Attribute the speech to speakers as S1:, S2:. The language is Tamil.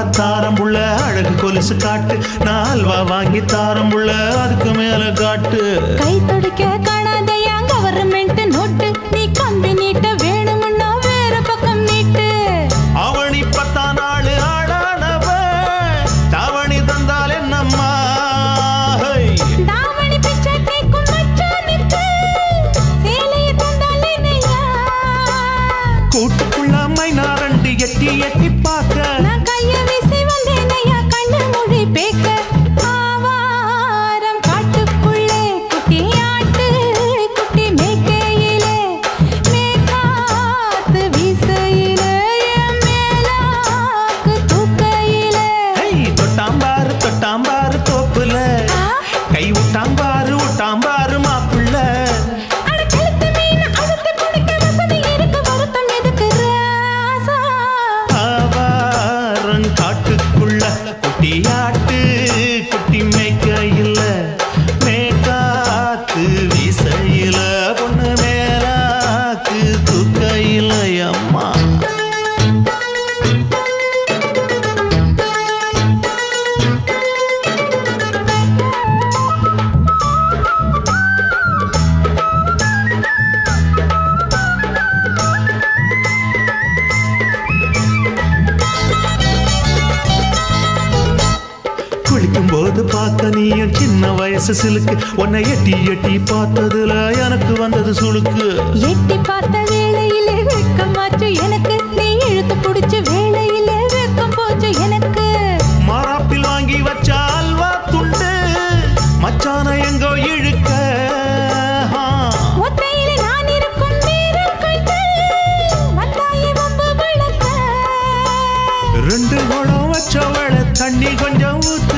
S1: தாரம் புள்ள அழகு கொலுசு காட்டு நான் அல்வா வாங்கி தாரம் புள்ள அதுக்கு மேல காட்டு
S2: கை துடிக்க காணாதையா கவர்மெண்ட் நோட்டு நீ கம்பி நீட்ட வேணும்னா வேற பக்கம் நீட்டு
S1: அவனி பத்தா நாள் ஆடானவ தாவணி தந்தால் என்னம்மா ஹை.
S2: தாவணி பிச்சை கேக்கும் மச்சானுக்கு சேலையை தந்தாலே நையா
S1: கூட்டுக்குள்ள மைனா ரெண்டு எட்டி எட்டி பார்க்க
S2: நான் கைய வீசி வந்தேன் ஐயா கண்ணு மொழி பேக்க ஆவாரம் காட்டுக்குள்ளே குட்டி ஆட்டு குட்டி மேய்க்கையிலே மேக்காத்து வீசையிலே என் மேலாக்கு தூக்கையிலே
S1: ஹை, தொட்டாம்பாரு தொட்டாம்பாரு தோப்புல
S2: ஆ,
S1: கை விட்டாம்பாரு விட்டாம்பாரு மாப்பிள்ள
S2: அட கழுத்து மீன் அழுத்து பிடிக்க வசதி இருக்கு வருத்தம் எதுக்கு ராசா
S1: ஆவாரம் காட்டுக்குள்ள குட்டியாட்டு குட்டி மேய்க்கையில் மேக்காத்து வீசையில பொண்ணு மேலாக்கு தூக்கையில் அம்மா குளிக்கும் போது பார்த்த நீயும் சின்ன வயசு சிலுக்கு உன்னை எட்டி எட்டி பார்த்ததுல எனக்கு வந்தது சுளுக்கு
S2: எட்டி பார்த்த வேளையிலே வெக்கமாச்சு எனக்கு நீ இழுத்து புடிச்ச வேளையிலே வெக்கம் போச்சு எனக்கு
S1: மாறாப்பில் வாங்கி வச்ச அல்வா துண்டு மச்சான எங்கோ இழுக்க ஆ.
S2: ஒத்தையிலே நான் இருக்கும் நேரம் கண்டு வந்தாயே வம்பு விளக்க
S1: ரெண்டு குடம் வச்சவள தண்ணி கொஞ்சம் ஊத்து